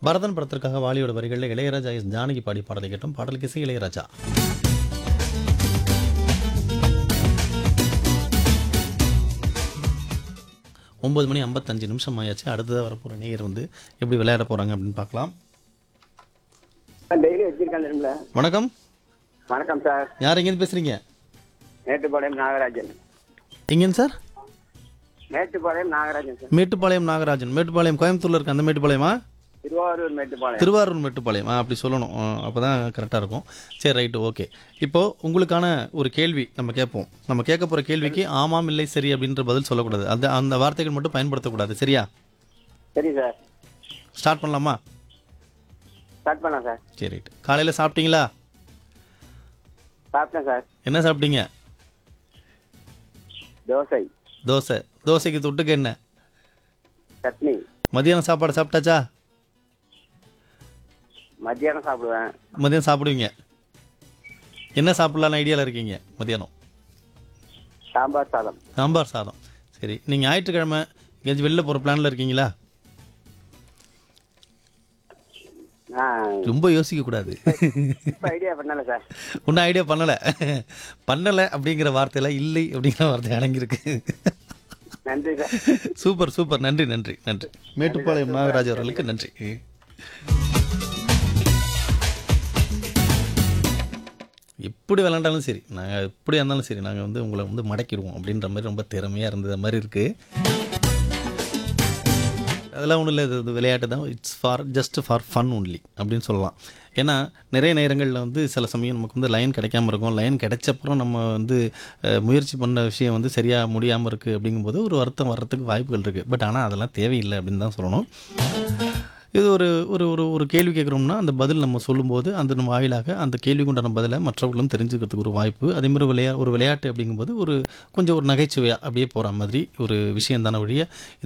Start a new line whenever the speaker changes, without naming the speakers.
பரதன் படத்திற்காக வாலியோட வரிகளில் இளையராஜா எஸ் ஜானகி பாடி பாடலை கேட்டோம் பாடலுக்கு இசை இளையராஜா ஒன்பது மணி ஐம்பத்தஞ்சு நிமிஷம் ஆயாச்சு அடுத்ததாக வரப்போகிற நேயர் வந்து எப்படி விளையாட போகிறாங்க அப்படின்னு பார்க்கலாம்
டெய்லி வச்சிருக்கேன் தெரியுமில
வணக்கம்
வணக்கம் சார்
யார் எங்கேருந்து பேசுகிறீங்க
மேட்டுப்பாளையம் நாகராஜன்
எங்கேருந்து சார்
மேட்டுப்பாளையம் நாகராஜன் சார்
மேட்டுப்பாளையம் நாகராஜன் மேட்டுப்பாளையம் கோயம்புத்தூர்ல இருக்க அந்த மேட்டுப்பாளையமா
திருவாரூர் மேட்டுப்பாளையம்
திருவாரூர் மேட்டுப்பாளையம் ஆ, அப்படி சொல்லணும் அப்போ தான் கரெக்டாக இருக்கும் சரி ரைட்டு ஓகே இப்போது உங்களுக்கான ஒரு கேள்வி நம்ம கேட்போம் நம்ம கேட்க போகிற கேள்விக்கு ஆமாம் இல்லை சரி அப்படின்ற பதில் சொல்லக்கூடாது அந்த அந்த வார்த்தைகள் மட்டும் பயன்படுத்தக்கூடாது சரியா
சரி சார்
ஸ்டார்ட் பண்ணலாமா
ஸ்டார்ட் பண்ணலாம் சார்
சரி ரைட்டு காலையில் சாப்பிட்டீங்களா
சாப்பிட்டேன் சார்
என்ன சாப்பிட்டீங்க
தோசை
தோசை தோசைக்கு தொட்டுக்க என்ன
சட்னி
மதியானம் சாப்பாடு சாப்பிட்டாச்சா
மத்தியானம் சாப்பிடுவேன்
மதியானம் சாப்பிடுவீங்க என்ன சாப்பிட்லான்னு ஐடியாவில் இருக்கீங்க மதியானம்
சாம்பார் சாதம்
சாம்பார் சாதம் சரி நீங்கள் ஞாயிற்றுக்கிழமை எங்கேயாச்சும் வெளில போகிற பிளானில் இருக்கீங்களா
ஆ
ரொம்ப யோசிக்கக்கூடாது
இப்போ ஐடியா பண்ணல சார்
ஒன்றும் ஐடியா பண்ணலை பண்ணலை அப்படிங்கிற வார்த்தையில் இல்லை அப்படிங்கிற வார்த்தை அடங்கியிருக்கு
நன்றி சார்
சூப்பர் சூப்பர் நன்றி நன்றி நன்றி மேட்டுப்பாளையம் நாகராஜ் அவர்களுக்கு நன்றி எப்படி விளாண்டாலும் சரி நாங்கள் எப்படியா இருந்தாலும் சரி நாங்கள் வந்து உங்களை வந்து மடக்கிடுவோம் அப்படின்ற மாதிரி ரொம்ப திறமையாக இருந்தது மாதிரி இருக்குது அதெல்லாம் ஒன்றும் இல்லை இது விளையாட்டு தான் it's for just for fun only அப்படின்னு சொல்லலாம் ஏன்னா நிறைய நேரங்களில் வந்து சில சமயம் நமக்கு வந்து லைன் கிடைக்காம இருக்கும் லைன் கிடைச்சப்புறம் நம்ம வந்து அஹ், முயற்சி பண்ண விஷயம் வந்து சரியாக முடியாமல் இருக்குது அப்படிங்கும்போது ஒரு வருத்தம் வர்றதுக்கு வாய்ப்புகள் இருக்குது பட் ஆனால் அதெல்லாம் தேவையில்லை அப்படின்னு தான் சொல்லணும் இது ஒரு ஒரு ஒரு ஒரு கேள்வி கேட்குறோம்னா அந்த பதில் நம்ம சொல்லும்போது அந்த நம்ம வாயிலாக அந்த கேள்விக்கு உண்டான பதிலை மற்றவர்களும் தெரிஞ்சுக்கிறதுக்கு ஒரு வாய்ப்பு அதே மாதிரி விளையா ஒரு விளையாட்டு அப்படிங்கும்போது ஒரு கொஞ்சம் ஒரு நகைச்சுவையாக அப்படியே போகிற மாதிரி ஒரு விஷயம் தானே ஒழிய